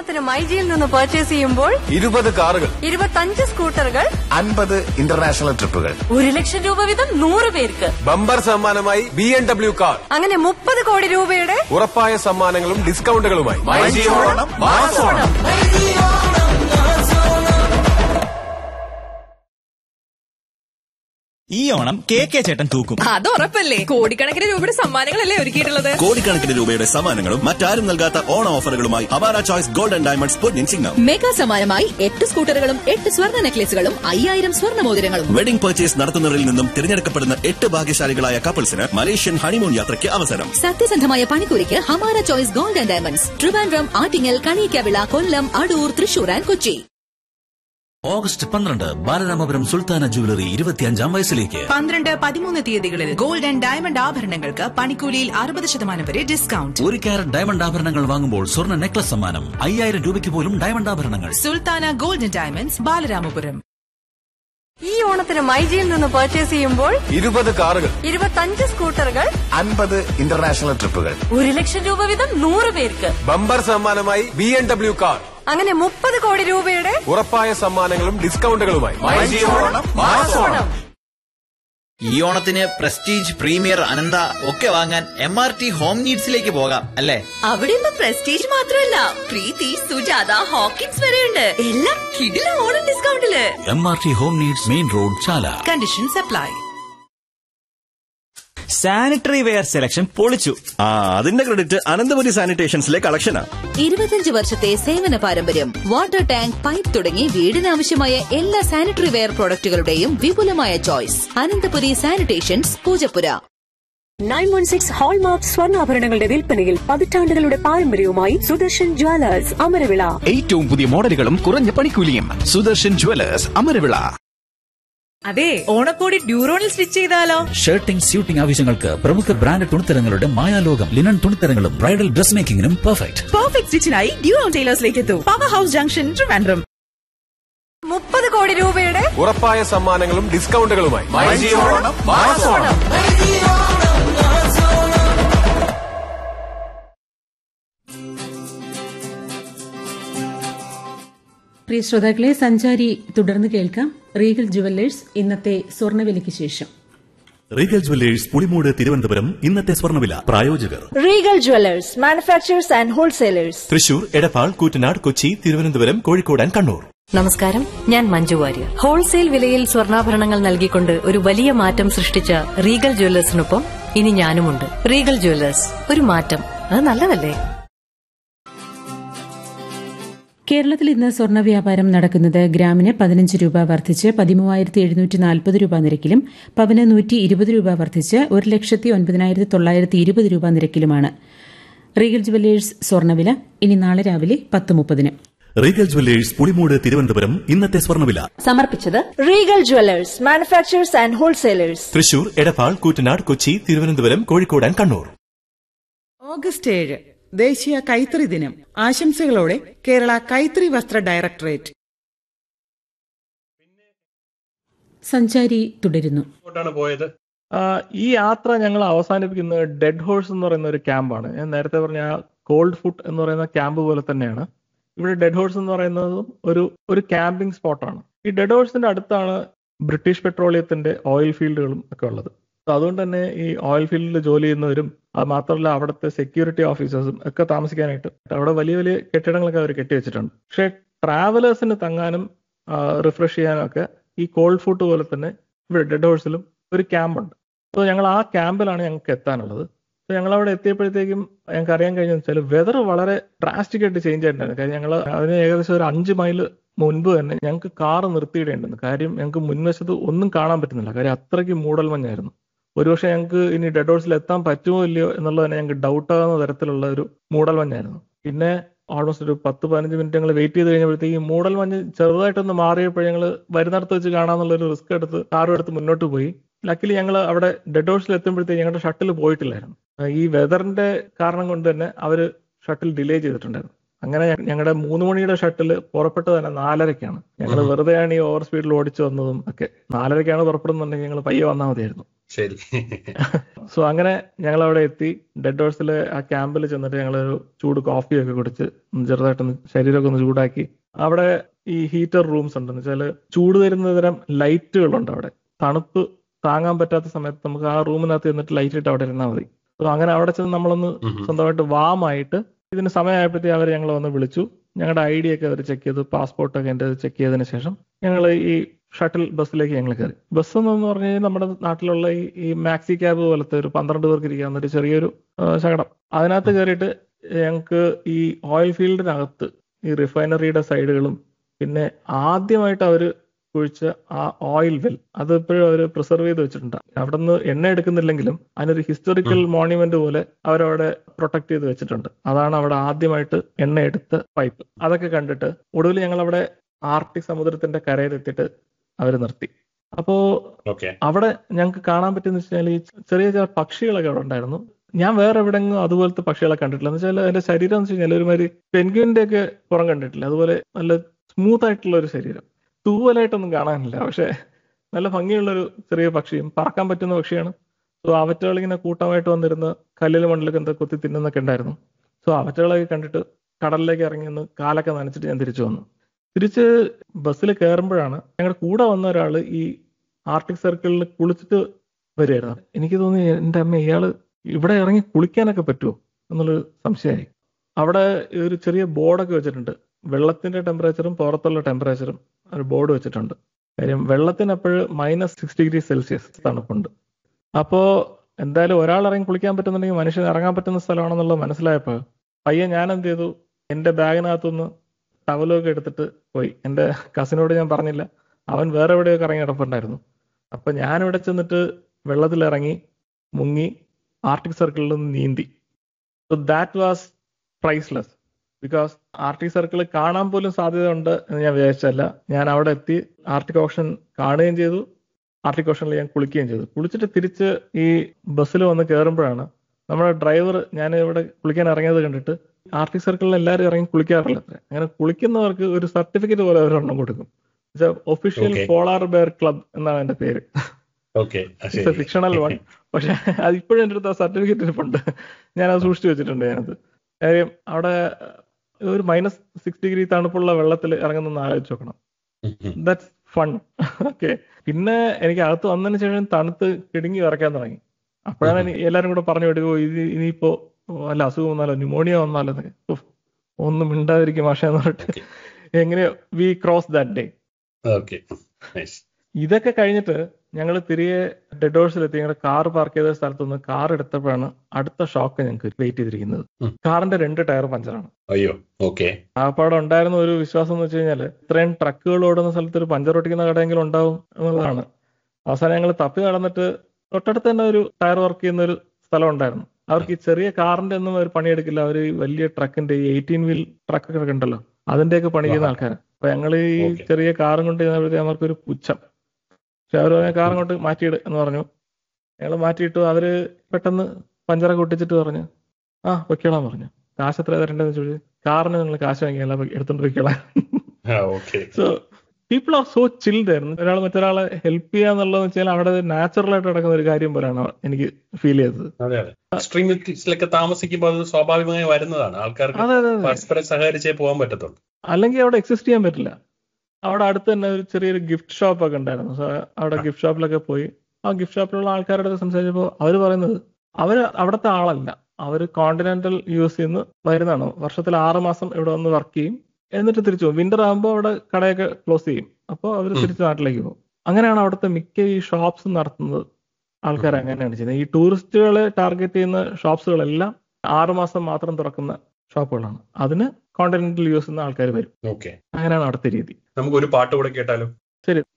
ഓണത്തിന് മൈജിയിൽ നിന്ന് പർച്ചേസ് ചെയ്യുമ്പോൾ ഇരുപത് കാറുകൾ ഇരുപത്തഞ്ച് സ്കൂട്ടറുകൾ അൻപത് ഇന്റർനാഷണൽ ട്രിപ്പുകൾ ഒരു ലക്ഷം രൂപ വീതം നൂറ് പേർക്ക് ബമ്പർ സമ്മാനമായി ബി എം ഡബ്ല്യു കാർ അങ്ങനെ മുപ്പത് കോടി രൂപയുടെ ഉറപ്പായ സമ്മാനങ്ങളും ഡിസ്കൗണ്ടുകളുമായി ഓണം മാസോണം ഈ ഓണം കെ കെ ചേട്ടൻ തൂക്കും അത് ഉറപ്പല്ലേ കോടിക്കണക്കിന് രൂപയുടെ സമ്മാനങ്ങളല്ലേ ഒരുക്കിയിട്ടുള്ളത് കോടിക്കണക്കിന് രൂപയുടെ സമ്മാനങ്ങളും മറ്റാരും നൽകാത്ത ഓണ ഓഫറുകളുമായി അവാര ചോയ്സ് ഗോൾഡൻ ഡയമണ്ട്സ് പൊന്നിൻ ചിങ്ങം മെഗാ സമ്മാനമായി എട്ട് സ്കൂട്ടറുകളും എട്ട് സ്വർണ്ണ നെക്ലേസുകളും അയ്യായിരം സ്വർണ്ണ മോതിരങ്ങളും വെഡിംഗ് പർച്ചേസ് നടത്തുന്നവരിൽ നിന്നും തിരഞ്ഞെടുക്കപ്പെടുന്ന എട്ട് ഭാഗ്യശാലികളായ കപ്പിൾസിന് മലേഷ്യൻ ഹണിമൂൺ യാത്രയ്ക്ക് അവസരം സത്യസന്ധമായ പണിക്കൂലിക്ക് Hamara choice gold and diamonds Trivandrum Attingal Kaniyikkavila Kollam Adoor Thrissur and Kochi August പന്ത്രണ്ട് ബാലരാമപുരം സുൽത്താന ജുവലറി ഇരുപത്തിയഞ്ചാം വയസ്സിലേക്ക് പന്ത്രണ്ട് പതിമൂന്ന് തീയതികളിൽ ഗോൾഡ് ആൻഡ് ഡയമണ്ട് ആഭരണങ്ങൾക്ക് പണിക്കൂലിയിൽ അറുപത് ശതമാനം വരെ ഡിസ്കൗണ്ട് ഒരു ക്യാരറ്റ് ഡയമണ്ട് ആഭരണങ്ങൾ വാങ്ങുമ്പോൾ സ്വർണ്ണ നെക്ലസ് സമ്മാനം അയ്യായിരം രൂപയ്ക്ക് പോലും ഡയമണ്ട് ആഭരണങ്ങൾ Sultana gold and diamonds Balaramapuram ഈ ഓണത്തിന് മൈജിയിൽ നിന്ന് പർച്ചേസ് ചെയ്യുമ്പോൾ ഇരുപത് കാറുകൾ ഇരുപത്തഞ്ച് സ്കൂട്ടറുകൾ അൻപത് ഇന്റർനാഷണൽ ട്രിപ്പുകൾ ഒരു ലക്ഷം രൂപ വീതം നൂറ് പേർക്ക് ബമ്പർ സമ്മാനമായി ബി എം ഡബ്ല്യു കാർ അങ്ങനെ മുപ്പത് കോടി രൂപയുടെ ഉറപ്പായ സമ്മാനങ്ങളും ഡിസ്കൗണ്ടുകളുമായി ഓണം മാസോണം ഈ ഓണത്തിന് പ്രസ്റ്റീജ് പ്രീമിയർ അനന്ത ഒക്കെ വാങ്ങാൻ എം ആർ ടി ഹോം നീഡ്സിലേക്ക് പോകാം അല്ലേ അവിടെ ഇപ്പൊ പ്രസ്റ്റീജ് മാത്രമല്ല പ്രീതി സുജാത ഹോക്കിൻസ് വരെയുണ്ട് എല്ലാം കിടില ഓണം ഡിസ്കൗണ്ടില് M R T home needs main road Chala condition supply sanitary ware selection പൊളിച്ചു ആ അതിന്റെ ക്രെഡിറ്റ് അനന്തപുരി സാനിറ്റേഷൻസിലെ കളക്ഷനാ ഇരുപത്തിയഞ്ച് വർഷത്തെ സേവന പാരമ്പര്യം വാട്ടർ ടാങ്ക് പൈപ്പ് തുടങ്ങി വീടിന് ആവശ്യമായ എല്ലാ സാനിറ്ററി വെയർ പ്രോഡക്റ്റുകളുടെയും വിപുലമായ choice Ananthapuri sanitations Poojappura nine one six hallmark സ്വർണ്ണാഭരണങ്ങളുടെ വിൽപ്പനയിൽ പതിറ്റാണ്ടുകളുടെ പാരമ്പര്യവുമായി സുദർശൻ ജ്വല്ലേഴ്സ് അമരവിള ഏറ്റവും പുതിയ മോഡലുകളും കുറഞ്ഞ പണിക്കൂലിയും സുദർശൻ ജുവലേഴ്സ് അമരവിള അതെ ഓണക്കോടി ഡ്യൂറോണിൽ സ്റ്റിച്ച് ചെയ്താലോ ഷർട്ടിംഗ് സ്യൂട്ടിംഗ് ആവശ്യങ്ങൾക്ക് പ്രമുഖ ബ്രാൻഡ് തുണിത്തരങ്ങളുടെ മായാലോകം ലിനൻ തുണിത്തരങ്ങളും ബ്രൈഡൽ ഡ്രസ് മേക്കിംഗിനും പെർഫെക്റ്റ് പെർഫെക്റ്റ് സ്റ്റിച്ചിനായി ഡ്യൂറോൺ ടൈലേഴ്സിലേക്ക് എത്തൂ പവർ ഹൗസ് ജംഗ്ഷൻ ട്രിവാൻഡ്രം മുപ്പത് കോടി രൂപയുടെ ഉറപ്പായ സമ്മാനങ്ങളും ഡിസ്കൗണ്ടുകളുമായി ഓണം മാസോണം പ്രിയ ശ്രോതാക്കളെ സഞ്ചാരി തുടർന്ന് കേൾക്കാം റീഗൽ ജുവല്ലേഴ്സ് ഇന്നത്തെ സ്വർണ്ണവിലയ്ക്ക് ശേഷം റീഗൽ ജുവല്ലേഴ്സ് പുളിമൂട് തിരുവനന്തപുരം ഇന്നത്തെ സ്വർണ്ണവില പ്രായോജകർ Regal jewellers manufacturers and wholesalers Thrissur Edappal Koottanad Kochi Thiruvananthapuram Kozhikode and Kannur നമസ്കാരം ഞാൻ മഞ്ജു വാര്യർ ഹോൾസെയിൽ വിലയിൽ സ്വർണ്ണാഭരണങ്ങൾ നൽകിക്കൊണ്ട് ഒരു വലിയ മാറ്റം സൃഷ്ടിച്ച റീഗൽ ജ്വല്ലേഴ്സിനൊപ്പം ഇനി ഞാനുമുണ്ട് റീഗൽ ജ്വല്ലേഴ്സ് ഒരു മാറ്റം അത് നല്ലതല്ലേ കേരളത്തിൽ ഇന്ന് സ്വർണ്ണ വ്യാപാരം നടക്കുന്നത് ഗ്രാമിന് പതിനഞ്ച് രൂപ വർദ്ധിച്ച് പതിമൂവായിരത്തി എഴുന്നൂറ്റി നാൽപ്പത് രൂപ നിരക്കിലും പവന് നൂറ്റി ഇരുപത് രൂപ വർദ്ധിച്ച് ഒരു ലക്ഷത്തി ഒൻപതിനായിരത്തി തൊള്ളായിരത്തി ഇരുപത് രൂപ നിരക്കിലുമാണ് റീഗൽ ജുവല്ലേഴ്സ് സ്വർണ്ണവില ഇനി നാളെ രാവിലെ പത്ത് മുപ്പതിന് റീഗൽ ജുവല്ലേഴ്സ് പുളിമൂട് തിരുവനന്തപുരം ഇന്നത്തെ സ്വർണ്ണവില സമർപ്പിച്ചത് Regal jewellers manufacturers and wholesalers Thrissur Edappal Koottanad Kochi Thiruvananthapuram Kozhikode and Kannur August ഏഴ് ദേശീയ കൈത്തറി ദിനം ആശംസകളോടെ കേരള കൈത്തറി വസ്ത്ര ഡയറക്ടറേറ്റ് സഞ്ചാരി തുടരുന്നു എങ്ങോട്ടാണ് പോയത് ആ, ഈ യാത്ര ഞങ്ങൾ അവസാനിപ്പിക്കുന്നത് ഡെഡ് ഹോഴ്സ് എന്ന് പറയുന്ന ഒരു ക്യാമ്പാണ് ഞാൻ നേരത്തെ പറഞ്ഞ ആ കോൾഡ് ഫുട്ട് എന്ന് പറയുന്ന ക്യാമ്പ് പോലെ തന്നെയാണ് ഇവിടെ ഡെഡ് ഹോഴ്സ് എന്ന് പറയുന്നതും ഒരു ഒരു ക്യാമ്പിംഗ് സ്പോട്ടാണ് ഈ ഡെഡ് ഹോഴ്സിന്റെ അടുത്താണ് ബ്രിട്ടീഷ് പെട്രോളിയത്തിന്റെ ഓയിൽ ഫീൽഡുകളും ഒക്കെ ഉള്ളത് അപ്പൊ അതുകൊണ്ട് തന്നെ ഈ ഓയിൽ ഫീൽഡിൽ ജോലി ചെയ്യുന്നവരും അത് മാത്രമല്ല അവിടുത്തെ സെക്യൂരിറ്റി ഓഫീസേഴ്സും ഒക്കെ താമസിക്കാനായിട്ട് അവിടെ വലിയ വലിയ കെട്ടിടങ്ങളൊക്കെ അവർ കെട്ടിവെച്ചിട്ടുണ്ട് പക്ഷേ ട്രാവലേഴ്സിന് തങ്ങാനും റിഫ്രഷ് ചെയ്യാനും ഒക്കെ ഈ കോൾഡ് ഫുഡ് പോലെ തന്നെ ഇവിടെ ഡെഡ് ഹോഴ്സിലും ഒരു ക്യാമ്പുണ്ട് അപ്പോൾ ഞങ്ങൾ ആ ക്യാമ്പിലാണ് ഞങ്ങൾക്ക് എത്താനുള്ളത് അപ്പോൾ ഞങ്ങൾ അവിടെ എത്തിയപ്പോഴത്തേക്കും ഞങ്ങൾക്ക് അറിയാൻ കഴിഞ്ഞെന്ന് വെച്ചാൽ വെതർ വളരെ ഡ്രാസ്റ്റിക് ആയിട്ട് ചേഞ്ച് ആയിട്ടുണ്ടായിരുന്നു കാര്യം ഞങ്ങൾ അതിന് ഏകദേശം ഒരു അഞ്ച് മൈൽ മുൻപ് തന്നെ ഞങ്ങൾക്ക് കാറ് നിർത്തിയിടേണ്ടത് കാര്യം ഞങ്ങൾക്ക് മുൻവശത്ത് ഒന്നും കാണാൻ പറ്റുന്നില്ല കാര്യം അത്രയ്ക്ക് മൂടൽ മഞ്ഞായിരുന്നു ഒരുപക്ഷെ ഞങ്ങൾക്ക് ഇനി ഡെഡ് ഹോഴ്സിൽ എത്താൻ പറ്റുമോ ഇല്ലയോ എന്നുള്ളത് തന്നെ ഞങ്ങൾക്ക് ഡൗട്ട് ആകുന്ന തരത്തിലുള്ള ഒരു മൂടൽ മഞ്ഞായിരുന്നു പിന്നെ ഓൾമോസ്റ്റ് ഒരു പത്ത് പതിനഞ്ച് മിനിറ്റ് ഞങ്ങൾ വെയിറ്റ് ചെയ്ത് കഴിഞ്ഞപ്പോഴത്തേക്ക് ഈ മൂടൽ മഞ്ഞ് ചെറുതായിട്ടൊന്ന് മാറിയപ്പോൾ ഞങ്ങൾ വരുന്നിടത്ത് വെച്ച് കാണാന്നുള്ള ഒരു റിസ്ക് എടുത്ത് കാറും എടുത്ത് മുന്നോട്ട് പോയി ലക്കിലി ഞങ്ങൾ അവിടെ ഡെഡ് ഹൗസിൽ എത്തുമ്പോഴത്തേക്ക് ഞങ്ങളുടെ ഷട്ടിൽ പോയിട്ടില്ലായിരുന്നു ആ, ഈ വെതറിന്റെ കാരണം കൊണ്ട് തന്നെ അവര് ഷട്ടിൽ ഡിലേ ചെയ്തിട്ടുണ്ടായിരുന്നു അങ്ങനെ ഞ- ഞങ്ങളുടെ മൂന്ന് മണിയുടെ ഷട്ടിൽ പുറപ്പെട്ടത് തന്നെ നാലരയ്ക്കാണ് ഞങ്ങൾ വെറുതെയാണ് ഈ ഓവർ സ്പീഡിൽ ഓടിച്ചു വന്നതും ഒക്കെ നാലരയ്ക്കാണ് പുറപ്പെടുന്നുണ്ടെങ്കിൽ ഞങ്ങൾ പയ്യെ വന്നാൽ മതിയായിരുന്നു ശരി സോ അങ്ങനെ ഞങ്ങൾ അവിടെ എത്തി ഡെഡ് ഹോഴ്സിലെ ആ ക്യാമ്പിൽ ചെന്നിട്ട് ഞങ്ങൾ ഒരു ചൂട് കോഫിയൊക്കെ കുടിച്ച് ഒന്ന് ചെറുതായിട്ടൊന്ന് ശരീരമൊക്കെ ഒന്ന് ചൂടാക്കി അവിടെ ഈ ഹീറ്റർ റൂംസ് ഉണ്ടെന്ന് വെച്ചാൽ ചൂട് തരുന്ന തരം ലൈറ്റുകളുണ്ട് അവിടെ തണുപ്പ് താങ്ങാൻ പറ്റാത്ത സമയത്ത് നമുക്ക് ആ റൂമിനകത്ത് ചെന്നിട്ട് ലൈറ്റ് ഇട്ട് അവിടെ ഇരുന്നാൽ മതി സോ അങ്ങനെ അവിടെ ചെന്ന് നമ്മളൊന്ന് സ്വന്തമായിട്ട് വാമായിട്ട് ഇതിന് സമയമായപ്പോഴത്തേക്ക് അവർ ഞങ്ങളെ വന്ന് വിളിച്ചു ഞങ്ങളുടെ ഐ ഡി ഒക്കെ അവർ ചെക്ക് ചെയ്തു പാസ്പോർട്ടൊക്കെ എൻ്റെ ചെക്ക് ചെയ്തതിന് ശേഷം ഞങ്ങൾ ഈ ഷട്ടിൽ ബസ്സിലേക്ക് ഞങ്ങൾ കയറി ബസ് എന്ന് പറഞ്ഞു കഴിഞ്ഞാൽ നമ്മുടെ നാട്ടിലുള്ള ഈ ഈ മാക്സി ക്യാബ് പോലത്തെ ഒരു പന്ത്രണ്ട് പേർക്ക് ഇരിക്കാവുന്ന ഒരു ചെറിയൊരു ആ, ശകടം അതിനകത്ത് കയറിയിട്ട് ഞങ്ങൾക്ക് ഈ ഓയിൽ ഫീൽഡിനകത്ത് ഈ റിഫൈനറിയുടെ സൈഡുകളും പിന്നെ ആദ്യമായിട്ട് അവർ കുഴിച്ച ആ ഓയിൽ വെൽ അത് ഇപ്പോഴും അവർ പ്രിസർവ് ചെയ്ത് വെച്ചിട്ടുണ്ട് അവിടെ നിന്ന് എണ്ണ എടുക്കുന്നില്ലെങ്കിലും അതിനൊരു ഹിസ്റ്റോറിക്കൽ മോണ്യുമെന്റ് പോലെ അവരവിടെ പ്രൊട്ടക്ട് ചെയ്ത് വെച്ചിട്ടുണ്ട് അതാണ് അവിടെ ആദ്യമായിട്ട് എണ്ണ എടുത്ത പൈപ്പ് അതൊക്കെ കണ്ടിട്ട് ഒടുവിൽ ഞങ്ങൾ അവിടെ ആർട്ടിക് സമുദ്രത്തിന്റെ കരയിലെത്തിയിട്ട് അവർ നിർത്തി അപ്പോ ഓക്കെ അവിടെ ഞങ്ങൾക്ക് കാണാൻ പറ്റുന്ന വെച്ചാൽ ഈ ചെറിയ ചെറിയ പക്ഷികളൊക്കെ അവിടെ ഉണ്ടായിരുന്നു ഞാൻ വേറെ എവിടെയെങ്കിലും അതുപോലത്തെ പക്ഷികളെ കണ്ടിട്ടില്ല എന്ന് വെച്ചാൽ അതിന്റെ ശരീരം എന്ന് വെച്ച് കഴിഞ്ഞാൽ ഒരുമാതിരി പെൻഗ്വിന്റെ ഒക്കെ പുറം കണ്ടിട്ടില്ല അതുപോലെ നല്ല സ്മൂത്ത് ആയിട്ടുള്ള ഒരു ശരീരം തൂവലായിട്ടൊന്നും കാണാനില്ല പക്ഷെ നല്ല ഭംഗിയുള്ള ഒരു ചെറിയ പക്ഷിയും പറക്കാൻ പറ്റുന്ന പക്ഷിയാണ് സോ അവറ്റകൾ ഇങ്ങനെ കൂട്ടമായിട്ട് വന്നിരുന്ന് കല്ലിൽ മണ്ണിലൊക്കെ എന്താ കുത്തി തിന്നുന്നൊക്കെ ഉണ്ടായിരുന്നു സോ അവറ്റകളൊക്കെ കണ്ടിട്ട് കടലിലേക്ക് ഇറങ്ങി ഒന്ന് കാലൊക്കെ നനച്ചിട്ട് ഞാൻ തിരിച്ചു വന്നു തിരിച്ച് ബസ്സിൽ കയറുമ്പോഴാണ് ഞങ്ങളുടെ കൂടെ വന്ന ഒരാൾ ഈ ആർട്ടിക് സർക്കിളിൽ കുളിച്ചിട്ട് വരികയായിരുന്നു എനിക്ക് തോന്നി എൻ്റെ അമ്മ ഇയാള് ഇവിടെ ഇറങ്ങി കുളിക്കാനൊക്കെ പറ്റുമോ എന്നുള്ളൊരു സംശയമായി അവിടെ ഒരു ചെറിയ ബോർഡൊക്കെ വെച്ചിട്ടുണ്ട് വെള്ളത്തിന്റെ ടെമ്പറേച്ചറും പുറത്തുള്ള ടെമ്പറേച്ചറും ഒരു ബോർഡ് വെച്ചിട്ടുണ്ട് കാര്യം വെള്ളത്തിന് അപ്പോഴ് മൈനസ് സിക്സ് ഡിഗ്രി സെൽഷ്യസ് തണുപ്പുണ്ട് അപ്പോ എന്തായാലും ഒരാൾ ഇറങ്ങി കുളിക്കാൻ പറ്റുന്നുണ്ടെങ്കിൽ മനുഷ്യന് ഇറങ്ങാൻ പറ്റുന്ന സ്ഥലമാണെന്നുള്ളത് മനസ്സിലായപ്പോൾ പയ്യെ ഞാൻ എന്ത് ചെയ്തു എന്റെ ബാഗിനകത്തുനിന്ന് ടവലൊക്കെ എടുത്തിട്ട് പോയി എന്റെ കസിനോട് ഞാൻ പറഞ്ഞില്ല അവൻ വേറെ എവിടെയൊക്കെ ഇറങ്ങി കിടപ്പുണ്ടായിരുന്നു അപ്പൊ ഞാൻ ഇവിടെ ചെന്നിട്ട് വെള്ളത്തിലിറങ്ങി മുങ്ങി ആർട്ടിക് സർക്കിളിൽ നിന്ന് നീന്തി so that was priceless because arctic circle കാണാൻ പോലും സാധ്യത ഉണ്ട് എന്ന് ഞാൻ വിചാരിച്ചല്ല ഞാൻ അവിടെ എത്തി ആർട്ടിക് ഓഷൻ കാണുകയും ചെയ്തു ആർട്ടിക് ഓഷനിൽ ഞാൻ കുളിക്കുകയും ചെയ്തു കുളിച്ചിട്ട് തിരിച്ച് ഈ ബസ്സിൽ വന്ന് കയറുമ്പോഴാണ് നമ്മുടെ ഡ്രൈവർ ഞാൻ ഇവിടെ കുളിക്കാൻ ഇറങ്ങിയത് കണ്ടിട്ട് ആർട്ടിക് സർക്കിളിൽ എല്ലാവരും ഇറങ്ങി കുളിക്കാറില്ല അത്ര അങ്ങനെ കുളിക്കുന്നവർക്ക് ഒരു സർട്ടിഫിക്കറ്റ് പോലെ ഒരെണ്ണം കൊടുക്കും official Okay. Polar bear club എന്നാണ് എന്റെ പേര് okay it's a fictional one പക്ഷെ അത് ഇപ്പോഴും എൻ്റെ അടുത്ത് ആ സർട്ടിഫിക്കറ്റ് ഇരിപ്പുണ്ട് ഞാൻ അത് സൂക്ഷിച്ചു വെച്ചിട്ടുണ്ട് ഞാനത് കാര്യം അവിടെ ഒരു മൈനസ് സിക്സ് ഡിഗ്രി തണുപ്പുള്ള വെള്ളത്തിൽ ഇറങ്ങുന്ന ആലോചിച്ച് നോക്കണം ദാറ്റ്സ് ഫൺ ഓക്കെ പിന്നെ എനിക്ക് അകത്ത് വന്നതിന് ശേഷം തണുത്ത് കിടുങ്ങി വിറയ്ക്കാൻ തുടങ്ങി അപ്പോഴാണ് എനിക്ക് എല്ലാരും കൂടെ പറഞ്ഞു വിടുകയോ ഇത് ഇനിയിപ്പോ വല്ല അസുഖം വന്നാലോ ന്യൂമോണിയ വന്നാലോ എന്നൊക്കെ ഉഫ്, ഒന്നും മിണ്ടാതിരിക്കും മാഷ എന്ന് പറഞ്ഞിട്ട് എങ്ങനെയോ we cross that day okay nice ഇതൊക്കെ കഴിഞ്ഞിട്ട് ഞങ്ങൾ തിരികെ ഡെഡ് ഹോഴ്സിലെത്തി ഞങ്ങളുടെ കാർ പാർക്ക് ചെയ്ത സ്ഥലത്ത് നിന്ന് കാർ എടുത്തപ്പോഴാണ് അടുത്ത ഷോക്ക് ഞങ്ങൾക്ക് വെയിറ്റ് ചെയ്തിരിക്കുന്നത് കാറിന്റെ രണ്ട് ടയർ പഞ്ചറാണ് അയ്യോ ഓക്കെ ആപ്പാടെ ഉണ്ടായിരുന്ന ഒരു വിശ്വാസം എന്ന് വെച്ച് കഴിഞ്ഞാൽ ഇത്രയും ട്രക്കുകൾ ഓടുന്ന സ്ഥലത്ത് ഒരു പഞ്ചർ ഒട്ടിക്കുന്ന കടയെങ്കിലും ഉണ്ടാവും എന്നുള്ളതാണ് അവസാനം ഞങ്ങൾ തപ്പി നടന്നിട്ട് തൊട്ടടുത്ത് തന്നെ ഒരു ടയർ വർക്ക് ചെയ്യുന്ന ഒരു സ്ഥലം ഉണ്ടായിരുന്നു അവർക്ക് ഈ ചെറിയ കാറിന്റെ ഒന്നും അവർ പണിയെടുക്കില്ല അവർ വലിയ ട്രക്കിന്റെ ഈ എയ്റ്റീൻ വീൽ ട്രക്കൊക്കെ ഉണ്ടല്ലോ അതിന്റെയൊക്കെ പണി ചെയ്യുന്ന ആൾക്കാരാണ് അപ്പൊ ഞങ്ങൾ ഈ ചെറിയ കാറും കൊണ്ട് ചെന്നപ്പോഴത്തേക്ക് അവർക്കൊരു പുച്ഛം പക്ഷെ അവർ കാർ അങ്ങോട്ട് മാറ്റിയിട് എന്ന് പറഞ്ഞു ഞങ്ങൾ മാറ്റിയിട്ടു അവര് പെട്ടെന്ന് പഞ്ചറൊക്കെ ഒട്ടിച്ചിട്ട് പറഞ്ഞു ആ വെക്കോളാൻ പറഞ്ഞു കാശ് എത്ര തരേണ്ടതെന്ന് ചോദിച്ചു കാറിന് നിങ്ങൾ കാശ് വാങ്ങിയല്ല എടുത്തോണ്ട് വെക്കോളാം okay so people are so chilled ആയിരുന്നു ഒരാൾ മറ്റൊരാളെ ഹെൽപ്പ് ചെയ്യാന്നുള്ളതെന്ന് വെച്ചാൽ അവിടെ നാച്ചുറൽ ആയിട്ട് നടക്കുന്ന ഒരു കാര്യം പോലെയാണ് എനിക്ക് ഫീൽ ചെയ്തത് അതെ അതെ എക്സ്ട്രീമിറ്റിസിലൊക്കെ താമസിക്കുമ്പോൾ അത് സ്വാഭാവികമായി വരുന്നതാണ് ആൾക്കാർക്ക് അതെ, അതെ, അതെ. പരസ്പരം സഹകരിച്ചേ പോകാൻ പറ്റത്തുള്ളൂ അല്ലെങ്കിൽ അവിടെ എക്സിസ്റ്റ് ചെയ്യാൻ പറ്റില്ല അവിടെ അടുത്ത് തന്നെ ഒരു ചെറിയൊരു ഗിഫ്റ്റ് ഷോപ്പ് ഒക്കെ ഉണ്ടായിരുന്നു സോ അവിടെ ഗിഫ്റ്റ് ഷോപ്പിലൊക്കെ പോയി ആ ഗിഫ്റ്റ് ഷോപ്പിലുള്ള ആൾക്കാരുടെ അടുത്ത് സംസാരിച്ചപ്പോൾ അവർ പറയുന്നത് അവർ അവിടുത്തെ ആളല്ല അവർ കോണ്ടിനെന്റൽ യു എസ് നിന്ന് വരുന്നതാണ് വർഷത്തിൽ ആറ് മാസം ഇവിടെ വന്ന് വർക്ക് ചെയ്യും എന്നിട്ട് തിരിച്ചു പോകും വിന്റർ ആകുമ്പോൾ അവിടെ കടയൊക്കെ ക്ലോസ് ചെയ്യും അപ്പോൾ അവർ തിരിച്ച് നാട്ടിലേക്ക് പോകും അങ്ങനെയാണ് അവിടുത്തെ മിക്ക ഈ ഷോപ്സ് നടത്തുന്നത് ആൾക്കാർ അങ്ങനെയാണ് ചെയ്യുന്നത് ഈ ടൂറിസ്റ്റുകളെ ടാർഗറ്റ് ചെയ്യുന്ന ഷോപ്സുകളെല്ലാം ആറ് മാസം മാത്രം തുറക്കുന്ന ഷോപ്പുകളാണ് അതിന് കോണ്ടിനെന്റൽ യു എസ് നിന്ന് ആൾക്കാർ വരും ഓക്കെ അങ്ങനെയാണ് അവിടുത്തെ രീതി നമുക്ക് ഒരു പാട്ട് കൂടെ കേട്ടാലോ ശരി